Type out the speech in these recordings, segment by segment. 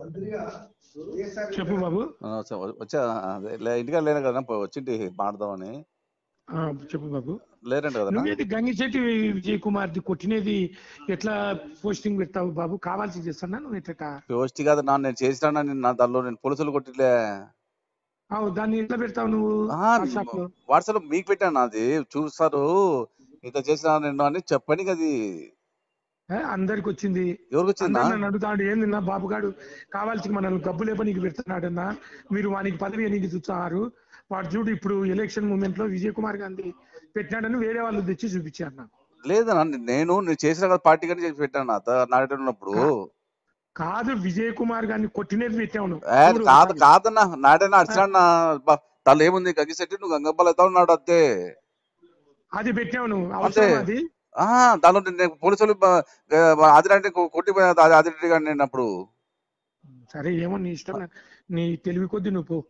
చెప్పు బాబు ఆ, స- వచ్చా అదే లే- ఇంటికాడ లేను కదా పో- వచ్చింటి మాడదామని ఆ, చెప్పు బాబు లేరంట కదా నువ్వేది గంగిశెట్టి విజయ్ కుమార్ది కొట్టినది ఎట్లా పోస్టింగ్ పెట్టావు బాబు కావాల్సి చేస్తున్నా నువ్వు ఎట్లా పోస్ట్ కాదు నా నేను చేసినా నా దానిలో నేను పోలీసులు కొట్టిలే అవు దాన్ని ఎట్లా పెడతావు నువ్వు వాట్సాప్ లో వాట్సాప్ లో మీకు పెట్టాను అది చూస్తారు ఇంత చేసిన నేను అని చెప్పని అది ఏ, అందరికి వచ్చింది ఎవరికి వచ్చిందా అందరు నన్ను అడుగుతాడు ఏంది నా బాబుగాడు కావాల్సి మనల్ని గబ్బు లేప నీకు పెడుతున్నాడన్నా మీరు వానికి పదవి నీకు చూస్తున్నారు వాడు చూడు ఇప్పుడు ఎలక్షన్ మూమెంట్ లో విజయ్ కుమార్ గాంధీ పెట్టినాడని వేరే వాళ్ళు తెచ్చి చూపించారు నాకు లేదన్నా నేను నేను చేసిన కదా పార్టీ కానీ చేసి పెట్టాను నా నాయుడు ఉన్నప్పుడు కాదు విజయ్ కుమార్ గారిని కొట్టినది పెట్టావు నువ్వు. ఏ, చూడు కాదు ఒకసారి. కాదన్నా నాడైనా అడిచాడు తను ఏముంది గంగిశెట్టి నువ్వు గంగప్పలు అవుతావు ఉన్నాడు అంతే అది పెట్టావు నువ్వు అవసరం అది ఆ దానిలో నేను పోలీసులు ఆదిరెడ్డి కొట్టిపోయిన ఆదిరెడ్డి గారు నేను అప్పుడు సరే ఏమో నీ ఇష్టం నీ తెలివి కొద్ది నువ్వు పో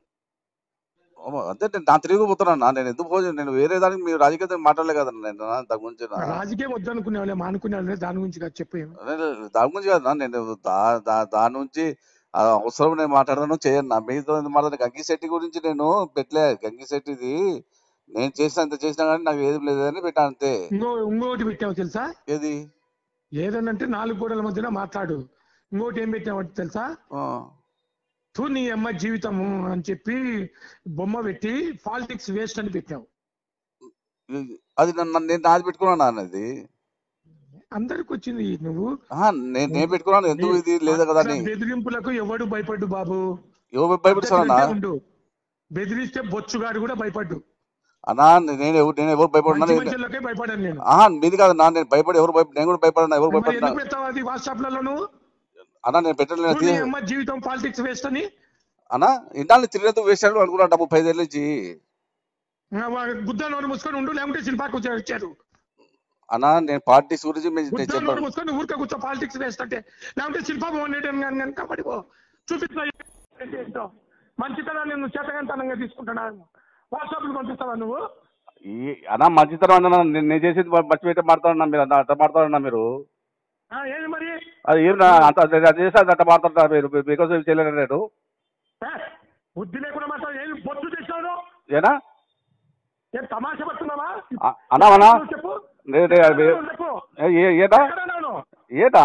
ఓ, అంతే నేను దాని తిరిగిపోతున్నా నేను ఎందుకు పోయి నేను వేరే దానికి మీరు రాజకీయ మాట్లాడలే కదా నేను దాని గురించి నా- రాజకీయం వద్దనుకునే వాళ్ళే మానుకునే వాళ్ళే దాని గురించి కాదు చెప్పు ఏమి నేను దాని గురించి కాదు నేను దా- దా- దాని నుంచి ఆ అవసరం నేను మాట్లాడను చేయను నా మీతో మాట్లాడిన గంగిశెట్టి గురించి నేను పెట్టలే గంగిశెట్టిది నేను చేసిన అంత చేసినా కానీ నాకు ఏది లేదని పెట్టాను అంతే ఇంకో ఇంకోటి పెట్టావు తెలుసా ఏది ఏదనంటే నాలుగు గోడల మధ్యన మాట్లాడు ఇంకోటి ఏం పెట్టావంటే తెలుసా ఆ, తూ నీ అమ్మ జీవితము అని చెప్పి బొమ్మ పెట్టి పాలిటిక్స్ వేస్ట్ అని పెట్టావు ఇది- అది నన్ను నేను నాది పెట్టుకున్నాను అన్నది అందరికి వచ్చింది నువ్వు ఆహా, నేను నేను పెట్టుకున్నాను ఎందుకు ఇది లేదు కదా అని అట్లా బెదిరింపులకు ఎవడు భయపడ్డు బాబు ఎవరు భయపెడుతున్నా పద్ధతి ఉండు బెదిరిస్తే బొచ్చుగాడు కూడా భయపడ్డు అన్నా నేను ఎవరు నేను ఎవరు భయపడినా మంచి మనుషులకే భయపడాను నేను ఆహా మీది కాదు నా నేను భయపడి ఎవరు భయపడి నేను కూడా భయపడినా ఎవరు మరి భయపడినా ఎందుకు పెడతావు అది వాట్సాప్ లలో నువ్వు అన్నా నేను పెట్టలేదు తూ నీ అమ్మ జీవితం పాలిటిక్స్ వేస్ట్ అని అన్నా ఇంటాన్ని తిరిగినందుకు వేసాడు అనుకున్నా ముప్పై ఐదు ఏళ్ళ నుంచి ఆ, వా- గుద్ద నోరు మూసుకొని ఉండు లేకుంటే శిల్పాకు వచ్చారు ఇచ్చారు అన్నా నేను పార్టీస్ గురించి మీ- నేను గుద్ద నోరు చెప్పాను మూసుకొని ఊరికే కూర్చో పాలిటిక్స్ వేస్ట్ అంటే లేకుంటే శిల్పా మోహన్ రెడ్డి అని కనుక పడిపో చూపిస్తా ఏంటో మంచితనాన్ని నువ్వు చేతకంతనంగా తీసుకుంటున్నా వాట్సాప్ లో పంపిస్తావా నువ్వు ఈ అన్నా మంచితనం అన్నా నేను నేను చేసేది మర్చి పెట్టే మాడతారన్నా మీరు అన్న అట్ట మాడతారన్నా మీరు ఆ, ఏది మరి అది ఏం నా అంత అది అది చేస్తే అది అట్ట మాడతారు మీరు బికాస్ చేయలేరు నేను ఏ, బుద్ధి లేకుండా మాట్లాడు ఏది బొత్తు తెచ్చావు ఏనా ఏం తమాషా పడుతున్నావా అ- అన్నా అన్నా చెప్పు నే- నే- అది- చెప్పు ఏ- ఏ- ఏటా ఎక్కడున్నావు నువ్వు? ఏటా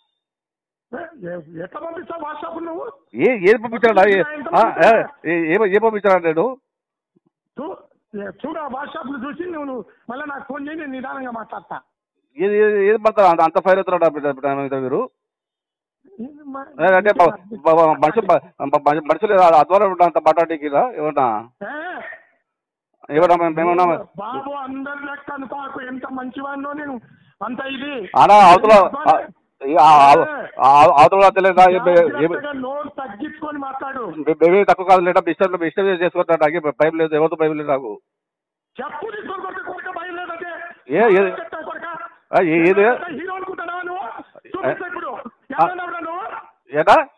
ఏ, ఏ- ఎట్లా పంపిస్తావు వాట్సాప్ నువ్వు ఏ ఏది పంపించాడా ఏ- ఆ, ఏ ఏ- ఏ- ఏ పంపించాడా నేను చూ- ఏ, చూడు ఆ వాట్సాప్ లో చూసి నువ్వు నువ్వు మళ్ళీ నాకు ఫోన్ చేయి నేను నిదానంగా మాట్లాడతా ఏది ఏది ఏది పడతారు అంత అంత ఫైర్ అవుతున్నాడు మీరు ఇది మ- ఏ, అంటే బ- బ- బ- మనుషులు బ- బ- మనుషులు అధ్వానం అంత మాట్లాడేకి ఏమన్నా ఏ, ఏమన్నా మేము- మేమన్నా బాబు అందరి లెక్క అనుకోకు ఎంత మంచివాడినో నేను అంత ఇది అన్నా అవతల ఆ- ఈ ఆ- ఆ- ఆ- అవతల తెలియదు జాగ్రత్తగా నోరు తగ్గించుకొని మాట్లాడు బేబీ తక్కువ కాదు లేదా ఇష్టం ఇష్టం చేసుకుంటా నాకు భయం లేదు ఎవరితో భయం లేదు నాకు చెప్పు తీసుకొని కొడుకు కొడుక భయం లేదంటే ఏ- ఏ- చెప్తావు కొడుకా? ఆ, ఏ- ఏది హీరో అనుకుంటున్నావా నువ్వు చూపిస్తా ఇప్పుడు ఎవరన్నా నువ్వు ఏటా